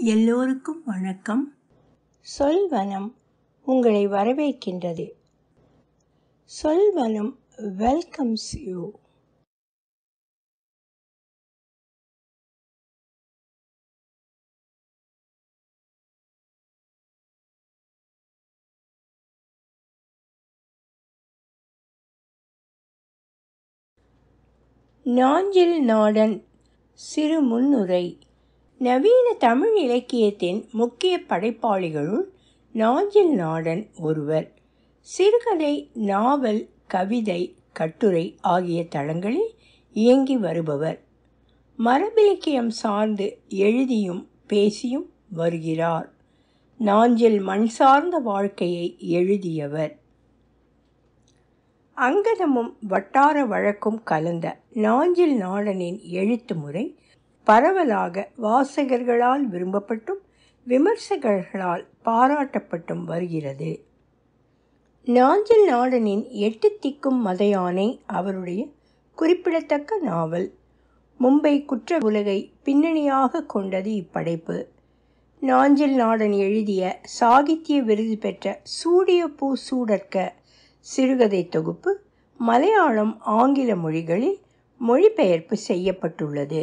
எல்லோருக்கும் வணக்கம் சொல்வனம் உங்களை வரவேற்கின்றது சொல்வனம் வெல்கம்ஸ் யூ நாஞ்சில் நாடன் சிறு முன்னுரை நவீன தமிழ் இலக்கியத்தின் முக்கிய படைப்பாளிகளுள் நாஞ்சில் நாடன் ஒருவர் சிறுகதை நாவல் கவிதை கட்டுரை ஆகிய தளங்களில் இயங்கி வருபவர் மரபிலக்கியம் சார்ந்து எழுதியும் பேசியும் வருகிறார் நாஞ்சில் மண் சார்ந்த வாழ்க்கையை எழுதியவர் அங்கதமும் வட்டார வழக்கும் கலந்த நாஞ்சில் நாடனின் எழுத்து முறை பரவலாக வாசகர்களால் விரும்பப்பட்டும் விமர்சகர்களால் பாராட்டப்பட்டும் வருகிறது நாஞ்சில் நாடனின் எட்டு திக்கும் மதையானை அவருடைய குறிப்பிடத்தக்க நாவல் மும்பை குற்ற உலகை பின்னணியாக கொண்டது இப்படைப்பு நாஞ்சில் நாடன் எழுதிய சாகித்ய விருது பெற்ற சூடிய பூ சூடற்க சிறுகதை தொகுப்பு மலையாளம் ஆங்கில மொழிகளில் மொழிபெயர்ப்பு செய்யப்பட்டுள்ளது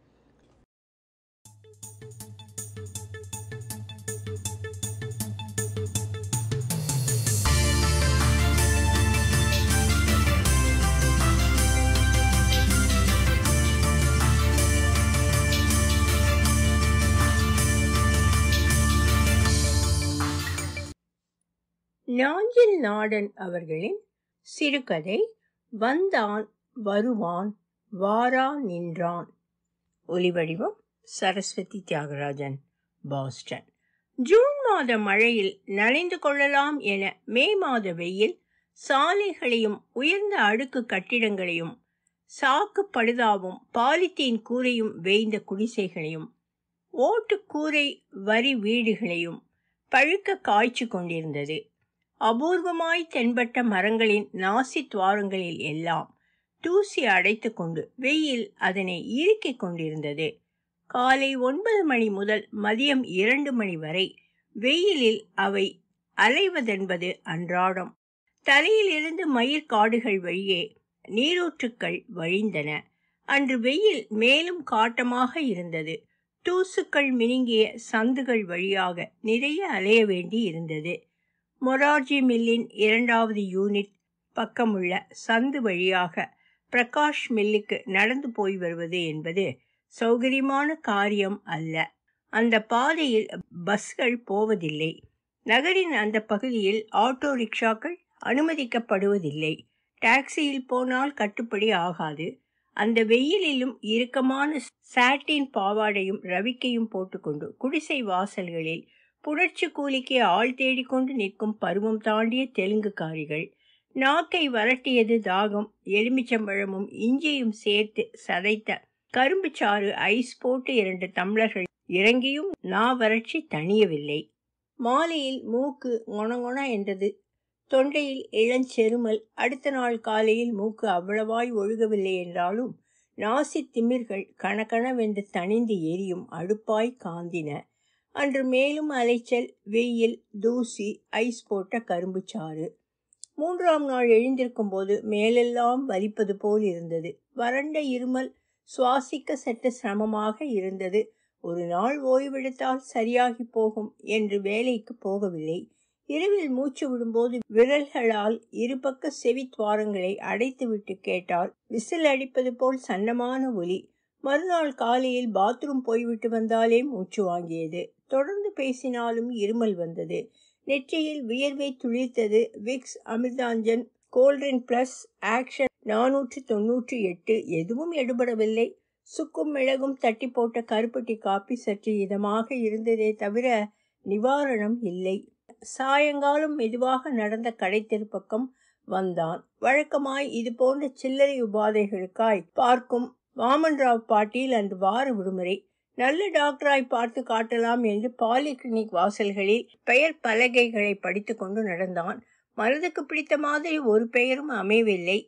நாஞ்சில் நாடன் அவர்களின் சிறுகதை வந்தான் வருவான் வாரா நின்றான் ஒலிவடிவம் சரஸ்வதி தியாகராஜன் பாஸ்டன் ஜூன் மாத மழையில் நனைந்து கொள்ளலாம் என மே மாத வெயில் சாலைகளையும் உயர்ந்த அடுக்கு கட்டிடங்களையும் சாக்கு படுதாவும் பாலித்தீன் கூரையும் வேய்ந்த குடிசைகளையும் ஓட்டு கூரை வரி வீடுகளையும் பழுக்க காய்ச்சி கொண்டிருந்தது அபூர்வமாய் தென்பட்ட மரங்களின் நாசி துவாரங்களில் எல்லாம் தூசி அடைத்து கொண்டு வெயில் அதனை இறுக்கிக் கொண்டிருந்தது காலை ஒன்பது மணி முதல் மதியம் இரண்டு மணி வரை வெயிலில் அவை அலைவதென்பது அன்றாடம் தலையிலிருந்து மயிர் காடுகள் வழியே நீரூற்றுக்கள் வழிந்தன அன்று வெயில் மேலும் காட்டமாக இருந்தது தூசுக்கள் மினுங்கிய சந்துகள் வழியாக நிறைய அலைய வேண்டி இருந்தது மொரார்ஜி மில்லின் இரண்டாவது யூனிட் பக்கமுள்ள சந்து வழியாக பிரகாஷ் மில்லுக்கு நடந்து போய் வருவது என்பது சௌகரியமான காரியம் அல்ல அந்த பாதையில் பஸ்கள் போவதில்லை நகரின் அந்த பகுதியில் ஆட்டோ ரிக்ஷாக்கள் அனுமதிக்கப்படுவதில்லை டாக்ஸியில் போனால் கட்டுப்படி ஆகாது அந்த வெயிலிலும் இறுக்கமான சாட்டின் பாவாடையும் ரவிக்கையும் போட்டுக்கொண்டு குடிசை வாசல்களில் புணர்ச்சி கூலிக்கு ஆள் தேடிக்கொண்டு நிற்கும் பருவம் தாண்டிய தெலுங்குக்காரிகள் நாக்கை வரட்டியது தாகம் எலுமிச்சம்பழமும் இஞ்சியும் சேர்த்து சதைத்த கரும்பு சாறு ஐஸ் போட்டு இரண்டு டம்ளர்கள் இறங்கியும் நா வறட்சி தணியவில்லை மாலையில் மூக்கு கொணகொண என்றது தொண்டையில் இளஞ்செருமல் அடுத்த நாள் காலையில் மூக்கு அவ்வளவாய் ஒழுகவில்லை என்றாலும் நாசி திமிர்கள் கணக்கணவென்று தணிந்து எரியும் அடுப்பாய் காந்தின அன்று மேலும் அலைச்சல் வெயில் தூசி ஐஸ் போட்ட கரும்பு சாறு மூன்றாம் நாள் எழுந்திருக்கும் போது மேலெல்லாம் வலிப்பது போல் இருந்தது வறண்ட இருமல் சுவாசிக்க சற்று சிரமமாக இருந்தது ஒரு நாள் ஓய்வெடுத்தால் சரியாகி போகும் என்று வேலைக்கு போகவில்லை இரவில் மூச்சு விடும்போது விரல்களால் இருபக்க செவி துவாரங்களை அடைத்துவிட்டு கேட்டால் விசில் அடிப்பது போல் சன்னமான ஒலி மறுநாள் காலையில் பாத்ரூம் போய்விட்டு வந்தாலே மூச்சு வாங்கியது தொடர்ந்து பேசினாலும் இருமல் வந்தது நெற்றியில் வியர்வை துளிர்த்தது Vicks Amrutanjan Coldrin plus action நானூற்று தொன்னூற்றி எட்டு எதுவும் எடுபடவில்லை சுக்கும் மிளகும் தட்டி போட்ட கருப்பட்டி காப்பி சற்று இதமாக இருந்ததே தவிர நிவாரணம் இல்லை சாயங்காலம் மெதுவாக நடந்த கடை தெருப்பக்கம் வந்தான் வழக்கமாய் இது போன்ற சில்லறை உபாதைகளுக்காய் பார்க்கும் வாமன்ராவ் பாட்டீல் அன்று வார விடுமுறை நல்ல டாக்டராய் பார்த்து காட்டலாம் என்று பாலிகிளினிக் வாசல்களில் பெயர் பலகைகளை படித்து கொண்டு நடந்தான் மனதுக்கு பிடித்த மாதிரி ஒரு பெயரும் அமையவில்லை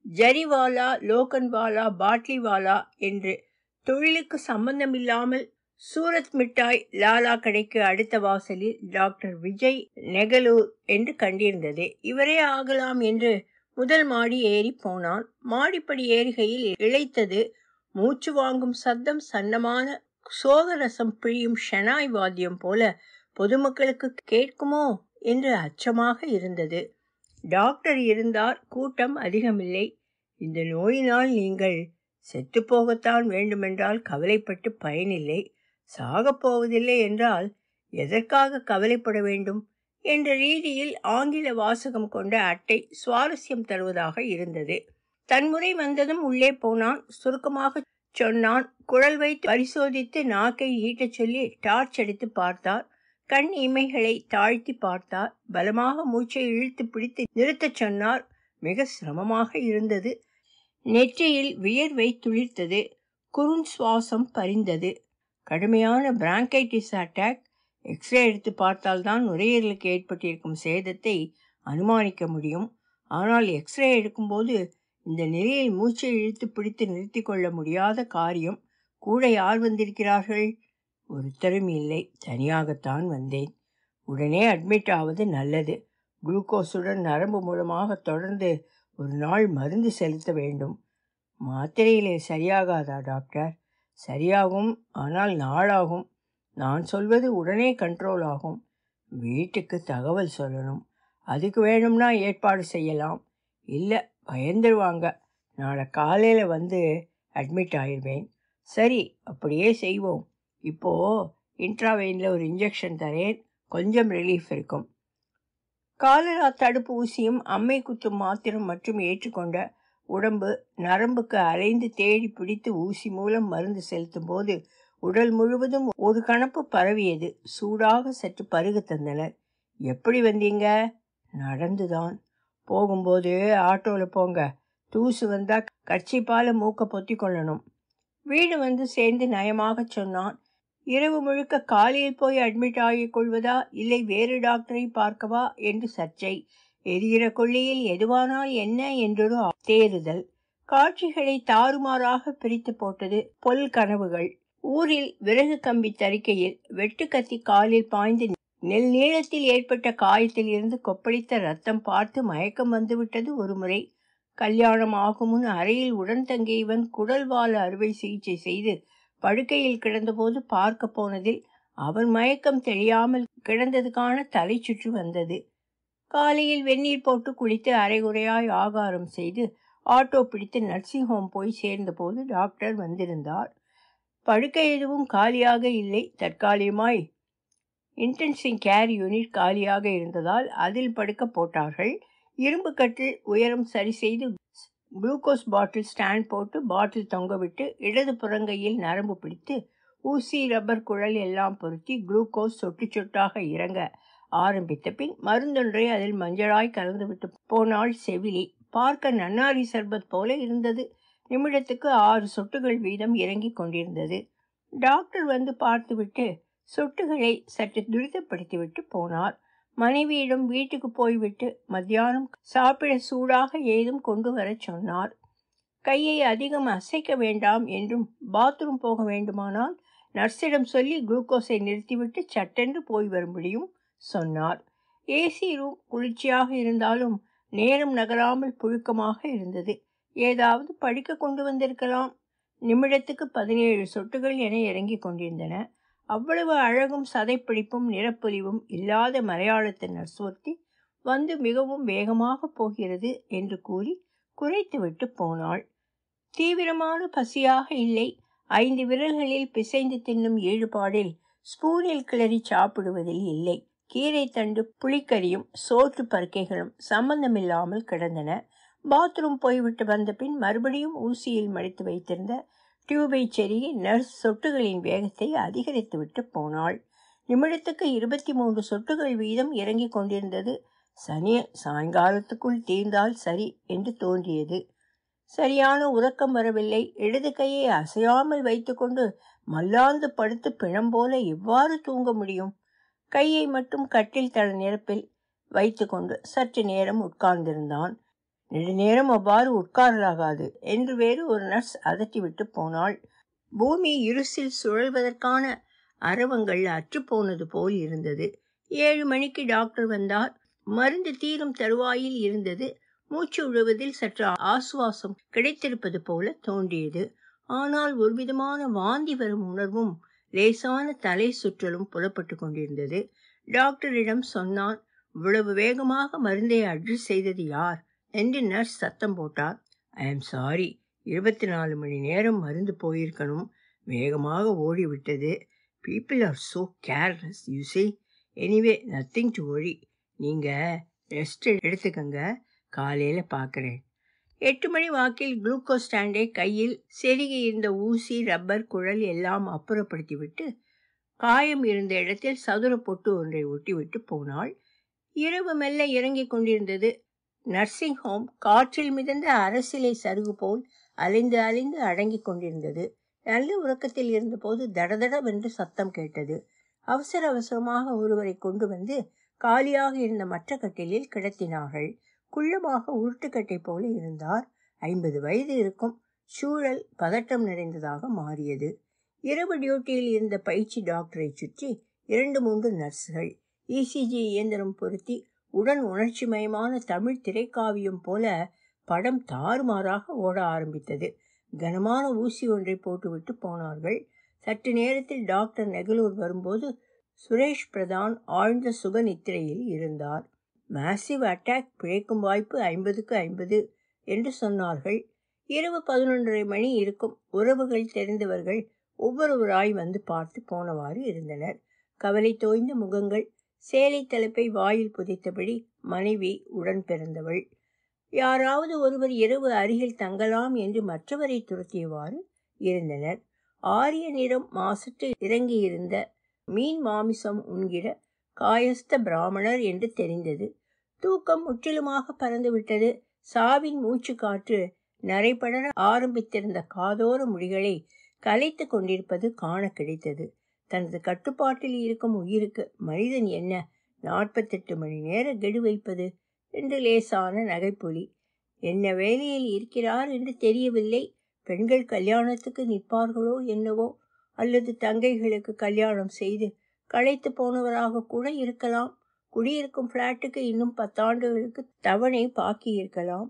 ஜரிவாலா லோகன்வாலா பாட்லிவாலா என்று தொழிலுக்கு சம்பந்தமில்லாமல் சூரத் மிட்டாய் லாலா கடைக்கு அடுத்த வாசலில் டாக்டர் விஜய் நெகலூர் என்று கண்டிருந்தது இவரே ஆகலாம் என்று முதல் மாடி ஏறி போனான் மாடிப்படி ஏறுகையில் இழைத்தது மூச்சு வாங்கும் சத்தம் சன்னமான சோகரசம் பிழியும் ஷெனாய் வாத்தியம் போல பொதுமக்களுக்கு கேட்குமோ என்று அச்சமாக இருந்தது டாக்டர் இருந்தார் கூட்டம் அதிகமில்லை இந்த நோயினால் நீங்கள் செத்து போகத்தான் வேண்டுமென்றால் கவலைப்பட்டு பயனில்லை சாகப் போவதில்லை என்றால் எதற்காக கவலைப்பட வேண்டும் என்ற ரீதியில் ஆங்கில வாசகம் கொண்ட அட்டை சுவாரஸ்யம் தருவதாக இருந்தது தன்முறை வந்ததும் உள்ளே போனான் சுருக்கமாக சொன்னான் குழல் வைத்து பரிசோதித்து நாக்கை ஈட்டச் சொல்லி டார்ச் அடித்து பார்த்தார் கண் இமைகளை தாழ்த்தி பார்த்தார் பலமாக மூச்சை இழுத்து பிடித்து நிறுத்தச் சொன்னார் மிக சிரமமாக இருந்தது நெற்றியில் வியர்வை துளிர்த்தது குறுன் சுவாசம் பறிந்தது கடுமையான பிராங்கைட்டிஸ் அட்டாக் எக்ஸ்ரே எடுத்து பார்த்தால்தான் நுரையீரலுக்கு ஏற்பட்டிருக்கும் சேதத்தை அனுமானிக்க முடியும் ஆனால் எக்ஸ்ரே எடுக்கும்போது இந்த நிலையில் மூச்சை இழுத்து பிடித்து நிறுத்தி கொள்ள முடியாத காரியம் கூட யார் வந்திருக்கிறார்கள் ஒருத்தரும் இல்லை தனியாகத்தான் வந்தேன் உடனே அட்மிட் ஆவது நல்லது குளுக்கோஸுடன் நரம்பு மூலமாக தொடர்ந்து ஒரு நாள் மருந்து செலுத்த வேண்டும் மாத்திரையிலே சரியாகாதா டாக்டர் சரியாகும் ஆனால் நாளாகும் நான் சொல்வது உடனே கண்ட்ரோல் ஆகும் வீட்டுக்கு தகவல் சொல்லணும் அதுக்கு வேணும்னா ஏற்பாடு செய்யலாம் இல்லை பயந்துருவாங்க நாளை காலையில் வந்து அட்மிட் ஆயிடுவேன் சரி அப்படியே செய்வோம் இப்போது இன்ட்ராவெயினில் ஒரு இன்ஜெக்ஷன் தரேன் கொஞ்சம் ரிலீஃப் இருக்கும் காலரா தடுப்பு ஊசியும் அம்மை குத்தும் மாத்திரம் மற்றும் ஏற்றுக்கொண்ட உடம்பு நரம்புக்கு அலைந்து தேடி பிடித்து ஊசி மூலம் மருந்து செலுத்தும் போது உடல் முழுவதும் ஒரு கணப்பு பரவியது சூடாக சற்று பருகு தந்தனர் எப்படி வந்தீங்க நடந்துதான் போகும்போது ஆட்டோவில் போங்க தூசு வந்தால் கட்சிப்பால் மூக்க பொத்தி கொள்ளணும் வீடு வந்து சேர்ந்து நயமாக சொன்னான் இரவு முழுக்க காலையில் போய் அட்மிட் ஆகிக் கொள்வதா இல்லை வேறு டாக்டரை பார்க்கவா என்று சர்ச்சை எரிகிற கொள்ளையில் எதுவானால் என்ன என்றொரு தேறுதல் காட்சிகளை தாறுமாறாக பிரித்து போட்டது பொல் கனவுகள் ஊரில் விறகு கம்பி தறிக்கையில் வெட்டு கத்தி காலில் பாய்ந்து நெல் நீளத்தில் ஏற்பட்ட காயத்தில் இருந்து கொப்பளித்த ரத்தம் பார்த்து மயக்கம் வந்துவிட்டது ஒரு முறை கல்யாணம் ஆகும் முன் அறையில் உடன் தங்கியவன் குடல் வால அறுவை சிகிச்சை செய்து படுக்கையில் கிடந்தபோது பார்க்க போனதில் அவன் மயக்கம் தெரியாமல் கிடந்ததுக்கான தலை சுற்று வந்தது காலையில் வெந்நீர் போட்டு குளித்து அரைகுறையாய் ஆகாரம் செய்து ஆட்டோ பிடித்து நர்சிங் ஹோம் போய் சேர்ந்தபோது டாக்டர் வந்திருந்தார் படுக்கை எதுவும் காலியாக இல்லை தற்காலிகமாய் இன்டென்சிவ் கேர் யூனிட் காலியாக இருந்ததால் அதில் படுக்க போட்டார்கள் இரும்பு கட்டில் உயரம் சரி செய்து குளுக்கோஸ் பாட்டில் ஸ்டாண்ட் போட்டு பாட்டில் தொங்கவிட்டு இடது புறங்கையில் நரம்பு பிடித்து ஊசி ரப்பர் குழல் எல்லாம் பொருத்தி குளுக்கோஸ் சொட்டு சொட்டாக இறங்க ஆரம்பித்த பின் மருந்தொன்றை அதில் மஞ்சளாய் கலந்துவிட்டு போனாள் செவிலி பார்க்க நன்னாரி சர்பத் போல இருந்தது நிமிடத்துக்கு ஆறு சொட்டுகள் வீதம் இறங்கிக் கொண்டிருந்தது டாக்டர் வந்து பார்த்துவிட்டு சொட்டுகளை சற்று துரிதப்படுத்திவிட்டு போனார் மனைவியிடம் வீட்டுக்கு போய்விட்டு மத்தியானம் சாப்பிட சூடாக ஏதும் கொண்டு வரச் சொன்னார் கையை அதிகம் அசைக்க வேண்டாம் என்றும் பாத்ரூம் போக வேண்டுமானால் நர்ஸிடம் சொல்லி குளுக்கோஸை நிறுத்திவிட்டு சட்டென்று போய் வரும்படியும் சொன்னார் ஏசி ரூம் குளிர்ச்சியாக இருந்தாலும் நேரம் நகராமல் புழுக்கமாக இருந்தது ஏதாவது படிக்க கொண்டு வந்திருக்கலாம் நிமிடத்துக்கு பதினேழு சொட்டுகள் என இறங்கிக் கொண்டிருந்தன அவ்வளவு அழகும் சதைப்பிடிப்பும் நிறப்பொலிவும் இல்லாத மலையாளத்து நர்சொர்த்தி வந்து மிகவும் வேகமாக போகிறது என்று கூறி குறைத்துவிட்டு போனாள் தீவிரமான பசியாக இல்லை ஐந்து விரல்களில் பிசைந்து தின்னும் ஈடுபாடில் ஸ்பூனில் கிளறி சாப்பிடுவதில் இல்லை கீரை தண்டு புளிக்கறியும் சோற்று பருக்கைகளும் சம்பந்தமில்லாமல் கிடந்தன பாத்ரூம் போய்விட்டு வந்த பின் மறுபடியும் ஊசியில் மடித்து வைத்திருந்த டியூபை செருகி நர்ஸ் சொட்டுகளின் வேகத்தை அதிகரித்துவிட்டு போனாள் நிமிடத்துக்கு இருபத்தி மூன்று சொட்டுகள் வீதம் இறங்கிக் கொண்டிருந்தது சனிய சாயங்காலத்துக்குள் தீர்ந்தால் சரி என்று தோன்றியது சரியான உறக்கம் வரவில்லை இடது கையை அசையாமல் வைத்துக்கொண்டு மல்லாந்து படுத்து பிணம் போல எவ்வாறு தூங்க முடியும் கையை மட்டும் கட்டில் தள நிரப்பில் வைத்துக்கொண்டு சற்று நேரம் உட்கார்ந்திருந்தான் நெடுநேரம் அவ்வாறு உட்காரலாகாது என்று வேறு ஒரு நர்ஸ் அதட்டிவிட்டு போனாள் பூமி இருசில் சுழல்வதற்கான அரவங்கள் அற்றுப்போனது போல் இருந்தது ஏழு மணிக்கு டாக்டர் வந்தார் மருந்து தீரும் தருவாயில் இருந்தது மூச்சு விழுவதில் சற்று ஆசுவாசம் கிடைத்திருப்பது போல தோன்றியது ஆனால் ஒரு விதமான வாந்தி வரும் உணர்வும் லேசான தலை சுற்றலும் புலப்பட்டு கொண்டிருந்தது டாக்டரிடம் சொன்னான் இவ்வளவு வேகமாக மருந்தை அட்ஜஸ்ட் செய்தது யார் என்று நர்ஸ் சத்தம் போட்டார் ஐ எம் சாரி இருபத்தி நாலு மணி நேரம் மருந்து போயிருக்கணும் வேகமாக ஓடிவிட்டது people are so careless you see anyway nothing to worry நீங்கள் ரெஸ்ட் எடுத்துக்கங்க காலையில் பார்க்குறேன் எட்டு மணி வாக்கில் குளுக்கோஸ் ஸ்டாண்டை கையில் செருகி இருந்த ஊசி ரப்பர் குழல் எல்லாம் அப்புறப்படுத்திவிட்டு காயம் இருந்த இடத்தில் சதுர பொட்டு ஒன்றை ஒட்டிவிட்டு போனாள் இரவு மெல்ல இறங்கிக் கொண்டிருந்தது நர்சிங் ஹோம் காற்றில் மிதந்த அரசிலை சருகு போல் அலைந்து அலைந்து அடங்கிக் கொண்டிருந்தது நல்ல உறக்கத்தில் இருந்தபோது தடதடவென்று சத்தம் கேட்டது அவசர அவசரமாக ஒருவரை கொண்டு வந்து காலியாக இருந்த மற்ற கட்டிலில் கிடத்தினார்கள் குள்ளமாக உருட்டுக்கட்டை போல இருந்தார் ஐம்பது வயது இருக்கும் சூழல் பதட்டம் நிறைந்ததாக மாறியது இரவு டியூட்டியில் இருந்த பயிற்சி டாக்டரை சுற்றி இரண்டு மூன்று நர்ஸ்கள் இசிஜி இயந்திரம் பொருத்தி உடன் உணர்ச்சிமயமான தமிழ் திரைக்காவியம் போல படம் தாறுமாறாக ஓட ஆரம்பித்தது கனமான ஊசி ஒன்றை போட்டுவிட்டு போனார்கள் சற்று நேரத்தில் டாக்டர் நெகலூர் வரும்போது சுரேஷ் பிரதான் ஆழ்ந்த சுக நித்திரையில் இருந்தார் மேசிவ் அட்டாக் பிழைக்கும் வாய்ப்பு ஐம்பதுக்கு ஐம்பது என்று சொன்னார்கள் இரவு பதினொன்றரை மணி இருக்கும் உறவுகள் தெரிந்தவர்கள் ஒவ்வொருவராய் வந்து பார்த்து போனவாறு இருந்தனர் கவலை தோய்ந்த முகங்கள் சேலை தலைப்பை வாயில் புதைத்தபடி மனைவி உடன் பிறந்தவள் யாராவது ஒருவர் இரவு அருகில் தங்கலாம் என்று மற்றவரை துரத்தியவாறு இருந்தனர் ஆரிய நிறம் மாசற்று இறங்கியிருந்த மீன் மாமிசம் உண்கிற காயஸ்த பிராமணர் என்று தெரிந்தது தூக்கம் முற்றிலுமாக பறந்துவிட்டது சாவின் மூச்சு காற்று நரைபடர ஆரம்பித்திருந்த காதோர முடிகளை கலைத்து கொண்டிருப்பது காண கிடைத்தது தனது கட்டுப்பாட்டில் இருக்கும் உயிருக்கு மனிதன் என்ன நாற்பத்தெட்டு மணி நேர கெடு வைப்பது என்று லேசான நகைப்புலி என்ன வேலையில் இருக்கிறார் என்று தெரியவில்லை பெண்கள் கல்யாணத்துக்கு நிற்பார்களோ என்னவோ அல்லது தங்கைகளுக்கு கல்யாணம் செய்து களைத்து போனவராக கூட இருக்கலாம் குடியிருக்கும் பிளாட்டுக்கு இன்னும் பத்தாண்டுகளுக்கு தவணை பாக்கி இருக்கலாம்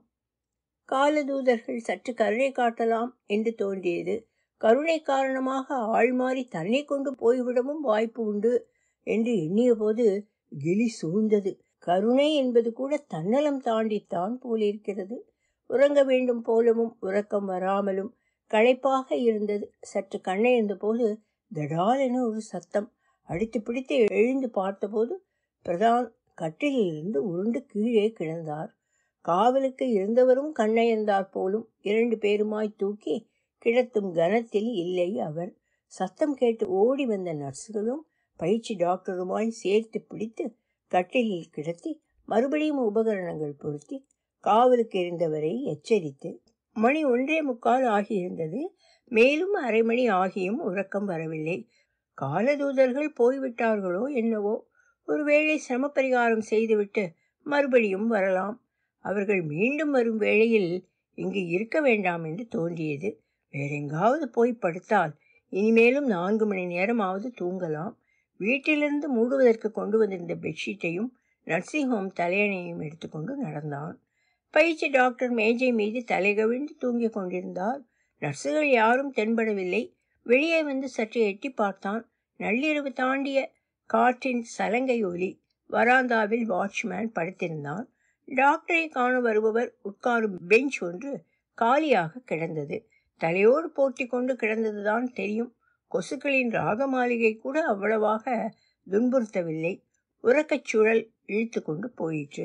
காலதூதர்கள் சற்று கருணை காட்டலாம் என்று தோன்றியது கருணை காரணமாக ஆள் மாறி தன்னை கொண்டு போய்விடவும் வாய்ப்பு உண்டு என்று எண்ணிய போது கிளி சூழ்ந்தது கருணை என்பது கூட தன்னலம் தாண்டித்தான் போலிருக்கிறது உறங்க வேண்டும் போலவும் உறக்கம் வராமலும் களைப்பாக இருந்தது சற்று கண்ணையிருந்த போது தடாலென ஒரு சத்தம் அடித்து பிடித்து எழுந்து பார்த்தபோது பிரதான் கட்டிலிருந்து உருண்டு கீழே கிடந்தார் காவலுக்கு இருந்தவரும் கண்ணையர்ந்தார் போலும் இரண்டு பேருமாய் தூக்கி கிடத்தும் கனத்தில் இல்லை அவர் சத்தம் கேட்டு ஓடி வந்த நர்ஸுகளும் பயிற்சி டாக்டருமாய் சேர்த்து பிடித்து கட்டிலில் கிடத்தி மறுபடியும் உபகரணங்கள் பொருத்தி காவலுக்கு இருந்தவரை எச்சரித்து மணி ஒன்றே முக்கால் ஆகியிருந்தது மேலும் அரை மணி ஆகியும் உறக்கம் வரவில்லை காலதூதர்கள் போய்விட்டார்களோ என்னவோ ஒருவேளை சிரம பரிகாரம் செய்துவிட்டு மறுபடியும் வரலாம் அவர்கள் மீண்டும் வரும் வேளையில் இங்கு இருக்க வேண்டாம் என்று தோன்றியது வேறெங்காவது போய் படுத்தால் இனிமேலும் நான்கு மணி நேரமாவது தூங்கலாம் வீட்டிலிருந்து மூடுவதற்கு கொண்டு வந்திருந்த பெட்ஷீட்டையும் நர்சிங் ஹோம் தலையணையும் எடுத்துக்கொண்டு நடந்தான் பயிற்சி டாக்டர் மேஜை மீது தலைகவிழ்ந்து தூங்கிக் கொண்டிருந்தார் நர்சுகள் யாரும் தென்படவில்லை வெளியே வந்து சற்று எட்டி பார்த்தான் நள்ளிரவு தாண்டிய காற்றின் சலங்கை ஒலி வராந்தாவில் வாட்ச்மேன் படுத்திருந்தான் டாக்டரை காண வருபவர் உட்காரும் பெஞ்ச் ஒன்று காலியாக கிடந்தது தலையோடு போட்டி கொண்டு கிடந்ததுதான் தெரியும் கொசுக்களின் ராக மாளிகை கூட அவ்வளவாக துன்புறுத்தவில்லை உறக்கச் சுழல் இழுத்து கொண்டு போயிற்று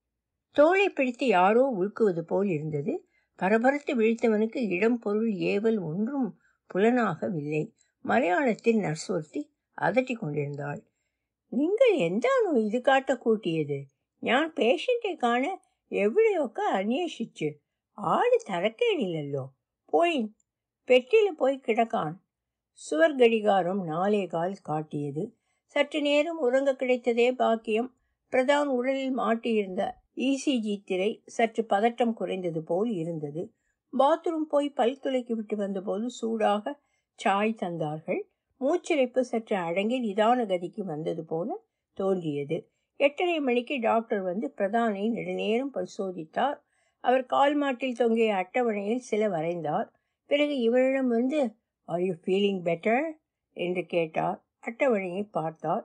தோளை பிடித்து யாரோ உழுக்குவது போல் இருந்தது பரபரத்து விழித்தவனுக்கு இடம் பொருள் ஏவல் ஒன்றும் புலனாகவில்லை மலையாளத்தில் நர்ஸ் ஒருத்தி அதட்டி கொண்டிருந்தாள் നിങ്ങൾ എന്താണോ ഇത് കാട്ട കൂട്ടിയത് ഞാൻ പേഷ്യന്റെ കാണ എവിടെയൊക്കെ അന്വേഷിച്ചു ആള് തരക്കേടില്ലല്ലോ പോയി പെട്ടിയിൽ പോയി കിടക്കാൻ சுவர் கடிகாரம் நாலே கால் காட்டியது சற்று நேரம் உறங்க கிடைத்ததே பாக்கியம் பிரதான் உடலில் மாட்டியிருந்த இசிஜி திரை சற்று பதட்டம் குறைந்தது போல் இருந்தது பாத்ரூம் போய் பல் துளைக்கி விட்டு வந்தபோது சூடாக சாய் தந்தார்கள் மூச்சிறைப்பு சற்று அடங்கி நிதான கதிக்கு வந்தது போல தோன்றியது எட்டரை மணிக்கு டாக்டர் வந்து பிரதானை நெடுநேரம் பரிசோதித்தார் அவர் கால் மாட்டில் தொங்கிய அட்டவணையில் சில வரைந்தார் பிறகு இவரிடம் வந்து ஆர் யூ ஃபீலிங் பெட்டர் என்று கேட்டார் அட்டவணையை பார்த்தார்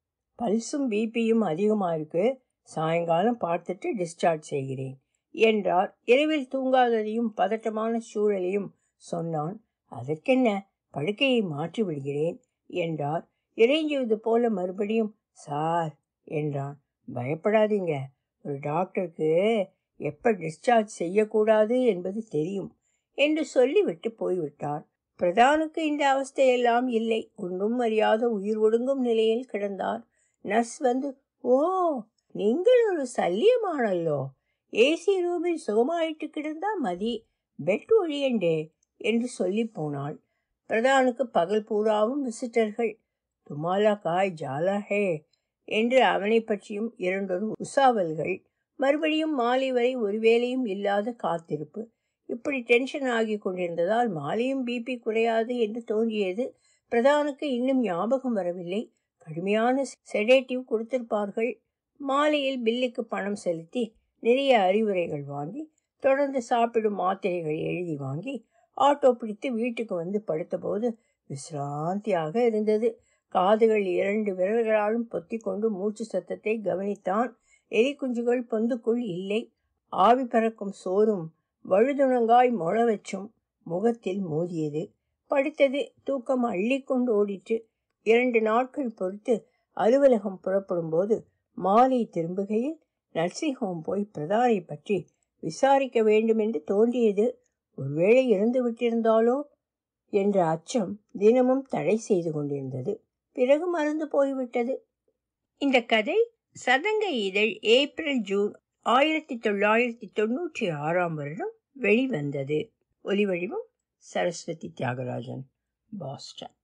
பல்ஸும் பிபியும் அதிகமாக இருக்கு சாயங்காலம் பார்த்துட்டு டிஸ்சார்ஜ் செய்கிறேன் என்றார் இரவில் தூங்காததையும் பதட்டமான சூழலையும் சொன்னான் அதற்கென்ன படுக்கையை மாற்றி விடுகிறேன் என்றார் இறைஞ்சுவது போல மறுபடியும் சார் என்றான் பயப்படாதீங்க ஒரு டாக்டருக்கு எப்ப டிஸ்சார்ஜ் செய்யக்கூடாது என்பது தெரியும் என்று சொல்லிவிட்டு போய்விட்டார் பிரதானுக்கு இந்த அவஸ்தையெல்லாம் இல்லை ஒன்றும் அறியாத உயிர் ஒடுங்கும் நிலையில் கிடந்தார் நர்ஸ் வந்து ஓ நீங்கள் ஒரு சல்லியமானல்லோ ஏசி ரூமில் சுகமாயிட்டு கிடந்தா மதி பெட் ஒழியண்டே என்று சொல்லி போனாள் பிரதானுக்கு பகல் பூராவும் விசிட்டர்கள் துமாலா காய் ஜாலா ஹே என்று அவனை பற்றியும் இரண்டொரு உசாவல்கள் மறுபடியும் மாலை வரை ஒரு வேலையும் இல்லாத காத்திருப்பு இப்படி டென்ஷன் ஆகி கொண்டிருந்ததால் மாலையும் பிபி குறையாது என்று தோன்றியது பிரதானுக்கு இன்னும் ஞாபகம் வரவில்லை கடுமையான செடேட்டிவ் கொடுத்திருப்பார்கள் மாலையில் பில்லுக்கு பணம் செலுத்தி நிறைய அறிவுரைகள் வாங்கி தொடர்ந்து சாப்பிடும் மாத்திரைகள் எழுதி வாங்கி ஆட்டோ பிடித்து வீட்டுக்கு வந்து படுத்தபோது விசிராந்தியாக இருந்தது காதுகள் இரண்டு விரல்களாலும் பொத்தி கொண்டு மூச்சு சத்தத்தை கவனித்தான் எலிக்குஞ்சுகள் பொந்துக்குள் இல்லை ஆவி பறக்கும் சோறும் வழுதுணங்காய் முள வச்சும் முகத்தில் மோதியது படித்தது தூக்கம் அள்ளி கொண்டு ஓடிற்று இரண்டு நாட்கள் பொறுத்து அலுவலகம் புறப்படும் போது மாலை திரும்புகையில் நர்சிங் ஹோம் போய் பிரதானை பற்றி விசாரிக்க வேண்டும் என்று தோன்றியது ஒருவேளை இறந்து விட்டிருந்தாலோ என்ற அச்சம் தினமும் தடை செய்து கொண்டிருந்தது பிறகு மறந்து போய்விட்டது இந்த கதை சதங்க இதழ் ஏப்ரல் ஜூன் ஆயிரத்தி தொள்ளாயிரத்தி தொண்ணூற்றி ஆறாம் வருடம் வெளிவந்தது ஒலிவடிவம் சரஸ்வதி தியாகராஜன் பாஸ்டன்